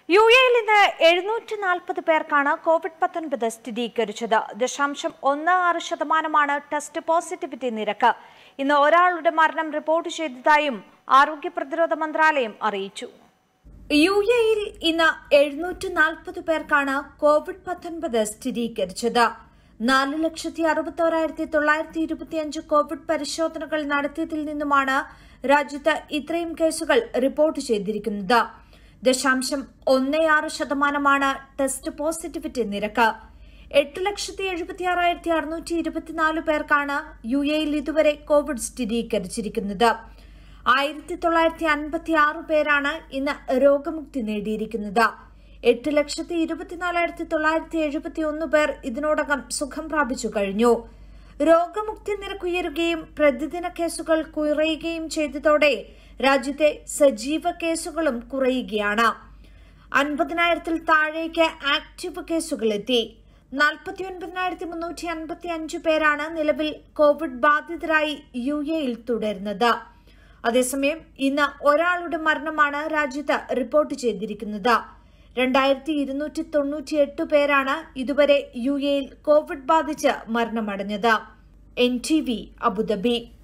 U എയിൽ ഇന്ന് എഴുന്നൂറ്റി നാൽപ്പത് പേർക്കാണ് കോവിഡ് പത്തൊൻപത് സ്ഥിരീകരിച്ചത് ദശാംശം ഒന്ന് ആറ് ശതമാനമാണ് ടെസ്റ്റ് പോസിറ്റിവിറ്റി നിരക്ക് ഇന്ന് ഒരാളുടെ മരണം റിപ്പോർട്ട് ചെയ്തതായും ആരോഗ്യ പ്രതിരോധ മന്ത്രാലയം അറിയിച്ചു യു എയിൽ ഇന്ന് എഴുന്നൂറ്റി നാൽപ്പത് പേർക്കാണ് കോവിഡ് പത്തൊൻപത് സ്ഥിരീകരിച്ചത് നാല് ലക്ഷത്തി അറുപത്തോരായിരത്തി തൊള്ളായിരത്തി ഇരുപത്തിയഞ്ച് കോവിഡ് പരിശോധനകൾ നടത്തിയതിൽ നിന്നുമാണ് രാജ്യത്ത് ഇത്രയും കേസുകൾ റിപ്പോർട്ട് ചെയ്തിരിക്കുന്നത് ദശാംശം ഒന്ന് ആറ് ശതമാനമാണ് ടെസ്റ്റ് പോസിറ്റിവിറ്റി നിരക്ക് എട്ട് ലക്ഷത്തി എഴുപത്തിയാറായിരത്തി അറുന്നൂറ്റി ഇരുപത്തിനാല് പേർക്കാണ് യു എയിൽ ഇതുവരെ കോവിഡ് സ്ഥിരീകരിച്ചിരിക്കുന്നത് ആയിരത്തി തൊള്ളായിരത്തി അൻപത്തി ആറ് പേരാണ് ഇന്ന് രോഗമുക്തി നേടിയിരിക്കുന്നത് എട്ട് ലക്ഷത്തി ഇരുപത്തിനാലായിരത്തി തൊള്ളായിരത്തി എഴുപത്തി ഒന്ന് പേർ ഇതിനോടകം സുഖം പ്രാപിച്ചു കഴിഞ്ഞു രോഗമുക്തി നിരക്ക് ഉയരുകയും പ്രതിദിന കേസുകൾ കുറയുകയും ചെയ്തതോടെ രാജ്യത്തെ സജീവ കേസുകളും കുറയുകയാണ് അൻപതിനായിരത്തിൽ താഴേക്ക് ആക്റ്റീവ് കേസുകൾ എത്തി നാൽപ്പത്തി ഒൻപതിനായിരത്തി മുന്നൂറ്റി അൻപത്തി അഞ്ച് പേരാണ് നിലവിൽ കോവിഡ് ബാധിതരായി യു എയിൽ തുടരുന്നത് അതേസമയം ഇന്ന് ഒരാളുടെ മരണമാണ് രാജ്യത്ത് റിപ്പോർട്ട് ചെയ്തിരിക്കുന്നത് രണ്ടായിരത്തി ഇരുന്നൂറ്റി തൊണ്ണൂറ്റി എട്ട് പേരാണ് ഇതുവരെ യു എയിൽ കോവിഡ് ബാധിച്ച് മരണമടഞ്ഞത് എൻ ടി വി അബുദാബി